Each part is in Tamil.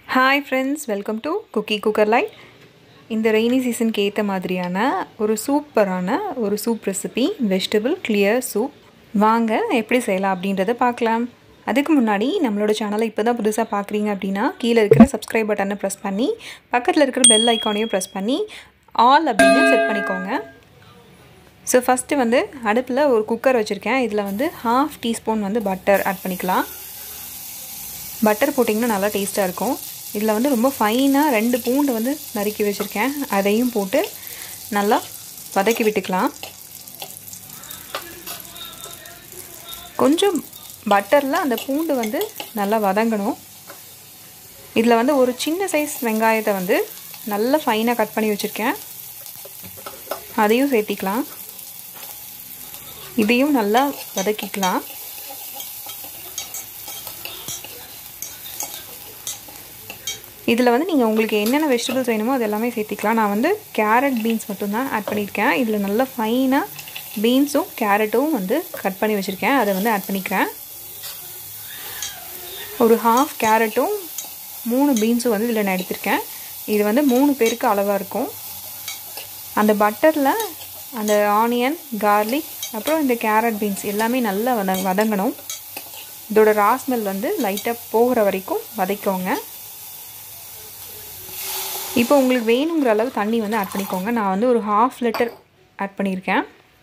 hi friends welcome to cookie cooker light இந்த ரெய்னி சீசனுக்கு ஏற்ற மாதிரியான ஒரு சூப்பரான ஒரு soup recipe vegetable clear soup வாங்க எப்படி செய்யலாம் அப்படின்றத பார்க்கலாம் அதுக்கு முன்னாடி நம்மளோட சேனலை இப்போ தான் புதுசாக பார்க்குறீங்க அப்படின்னா கீழே இருக்கிற சப்ஸ்கிரைப் பட்டனை ப்ரெஸ் பண்ணி பக்கத்தில் இருக்கிற பெல் ஐக்கானையும் ப்ரெஸ் பண்ணி ஆல் அப்படின்னு செட் பண்ணிக்கோங்க ஸோ ஃபஸ்ட்டு வந்து அடுப்பில் ஒரு குக்கர் வச்சுருக்கேன் இதில் வந்து ஹாஃப் டீஸ்பூன் வந்து பட்டர் ஆட் பண்ணிக்கலாம் பட்டர் போட்டிங்கன்னா நல்லா டேஸ்ட்டாக இருக்கும் இதில் வந்து ரொம்ப ஃபைனாக ரெண்டு பூண்டு வந்து நறுக்கி வச்சுருக்கேன் அதையும் போட்டு நல்லா வதக்கி விட்டுக்கலாம் கொஞ்சம் பட்டரில் அந்த பூண்டு வந்து நல்லா வதங்கணும் இதில் வந்து ஒரு சின்ன சைஸ் வெங்காயத்தை வந்து நல்லா ஃபைனாக கட் பண்ணி வச்சுருக்கேன் அதையும் சேர்த்திக்கலாம் இதையும் நல்லா வதக்கிக்கலாம் இதில் வந்து நீங்கள் உங்களுக்கு என்னென்ன வெஜிடபிள்ஸ் வேணுமோ அது எல்லாமே சேர்த்திக்கலாம் நான் வந்து கேரட் பீன்ஸ் மட்டும்தான் ஆட் பண்ணியிருக்கேன் இதில் நல்லா ஃபைனாக பீன்ஸும் கேரட்டும் வந்து கட் பண்ணி வச்சுருக்கேன் அதை வந்து ஆட் பண்ணிக்கிறேன் ஒரு ஹாஃப் கேரட்டும் மூணு பீன்ஸும் வந்து இதில் நான் எடுத்திருக்கேன் இது வந்து மூணு பேருக்கு அளவாக இருக்கும் அந்த பட்டரில் அந்த ஆனியன் கார்லிக் அப்புறம் இந்த கேரட் பீன்ஸ் எல்லாமே நல்லா வத வதங்கணும் இதோட ராஸ்மெல் வந்து லைட்டாக போகிற வரைக்கும் வதக்கோங்க இப்போ உங்களுக்கு வேணுங்கிற அளவு தண்ணி வந்து ஆட் பண்ணிக்கோங்க நான் வந்து ஒரு ஹாஃப் லிட்டர் ஆட் பண்ணியிருக்கேன்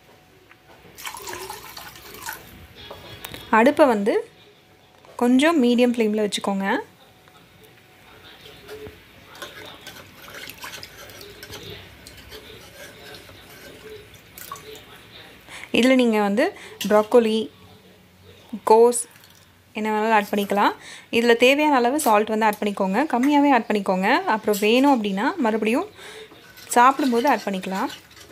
அடுப்பை வந்து கொஞ்சம் மீடியம் ஃப்ளேமில் வச்சுக்கோங்க இதில் நீங்கள் வந்து ப்ராக்கோலி கோஸ் என்ன வேணாலும் ஆட் பண்ணிக்கலாம் இதில் தேவையான அளவு சால்ட் வந்து ஆட் பண்ணிக்கோங்க கம்மியாகவே ஆட் பண்ணிக்கோங்க அப்புறம் வேணும் அப்படின்னா மறுபடியும் சாப்பிடும்போது ஆட் பண்ணிக்கலாம்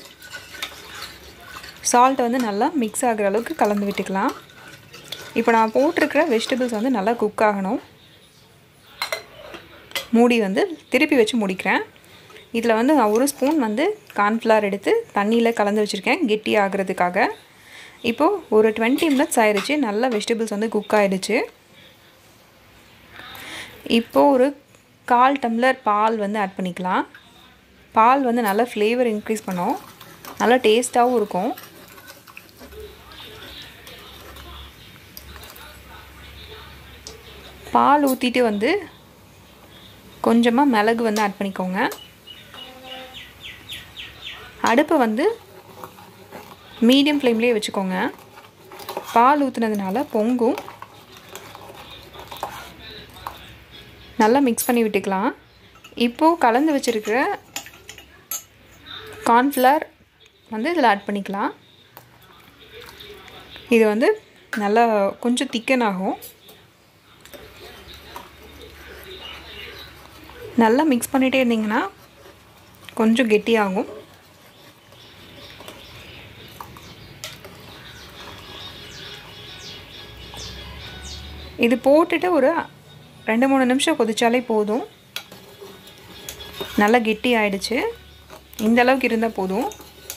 சால்ட்டை வந்து நல்லா மிக்ஸ் ஆகிற அளவுக்கு கலந்து விட்டுக்கலாம் இப்போ நான் போட்டிருக்கிற வெஜிடபிள்ஸ் வந்து நல்லா குக் ஆகணும் மூடி வந்து திருப்பி வச்சு முடிக்கிறேன் இதில் வந்து நான் ஒரு ஸ்பூன் வந்து கார்ன்ஃப்ளவர் எடுத்து தண்ணியில் கலந்து வச்சுருக்கேன் கெட்டி ஆகிறதுக்காக இப்போது ஒரு டுவெண்ட்டி மினிட்ஸ் ஆயிடுச்சு நல்லா வெஜிடபிள்ஸ் வந்து குக் ஆகிடுச்சு இப்போது ஒரு கால் டம்ளர் பால் வந்து ஆட் பண்ணிக்கலாம் பால் வந்து நல்லா ஃப்ளேவர் இன்க்ரீஸ் பண்ணும் நல்லா டேஸ்ட்டாகவும் இருக்கும் பால் ஊற்றிட்டு வந்து கொஞ்சமாக மிளகு வந்து ஆட் பண்ணிக்கோங்க அடுப்பை வந்து மீடியம் ஃப்ளேம்லேயே வச்சுக்கோங்க பால் ஊற்றுனதுனால பொங்கும் நல்லா மிக்ஸ் பண்ணி விட்டுக்கலாம் இப்போது கலந்து வச்சுருக்கிற கார்ன்ஃப்ளவர் வந்து இதில் ஆட் பண்ணிக்கலாம் இது வந்து நல்லா கொஞ்சம் திக்கன் ஆகும் நல்லா மிக்ஸ் பண்ணிகிட்டே இருந்தீங்கன்னா கொஞ்சம் கெட்டியாகும் இது போட்டுட்டு ஒரு ரெண்டு மூணு நிமிஷம் கொதிச்சாலே போதும் நல்லா கெட்டி ஆயிடுச்சு இந்த அளவுக்கு இருந்தால் போதும்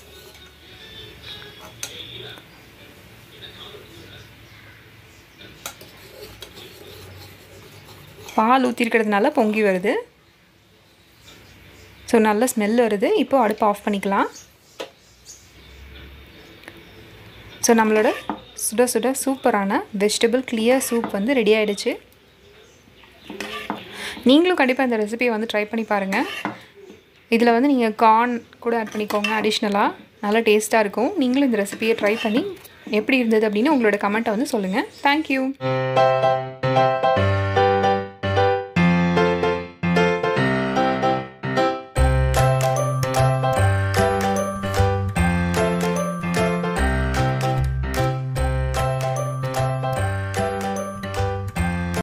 பால் ஊற்றிருக்கிறதுனால பொங்கி வருது ஸோ நல்ல ஸ்மெல் வருது இப்போது அடுப்பு ஆஃப் பண்ணிக்கலாம் ஸோ நம்மளோட சுட சுட சூப்பரான வெஜிடபிள் கிளியர் சூப் வந்து ரெடி ஆகிடுச்சு நீங்களும் கண்டிப்பாக இந்த ரெசிபியை வந்து ட்ரை பண்ணி பாருங்கள் இதில் வந்து நீங்கள் கார்ன் கூட ஆட் பண்ணிக்கோங்க அடிஷ்னலாக நல்லா டேஸ்ட்டாக இருக்கும் நீங்களும் இந்த ரெசிபியை ட்ரை பண்ணி எப்படி இருந்தது அப்படின்னு உங்களோட கமெண்ட்டை வந்து சொல்லுங்கள் தேங்க்யூ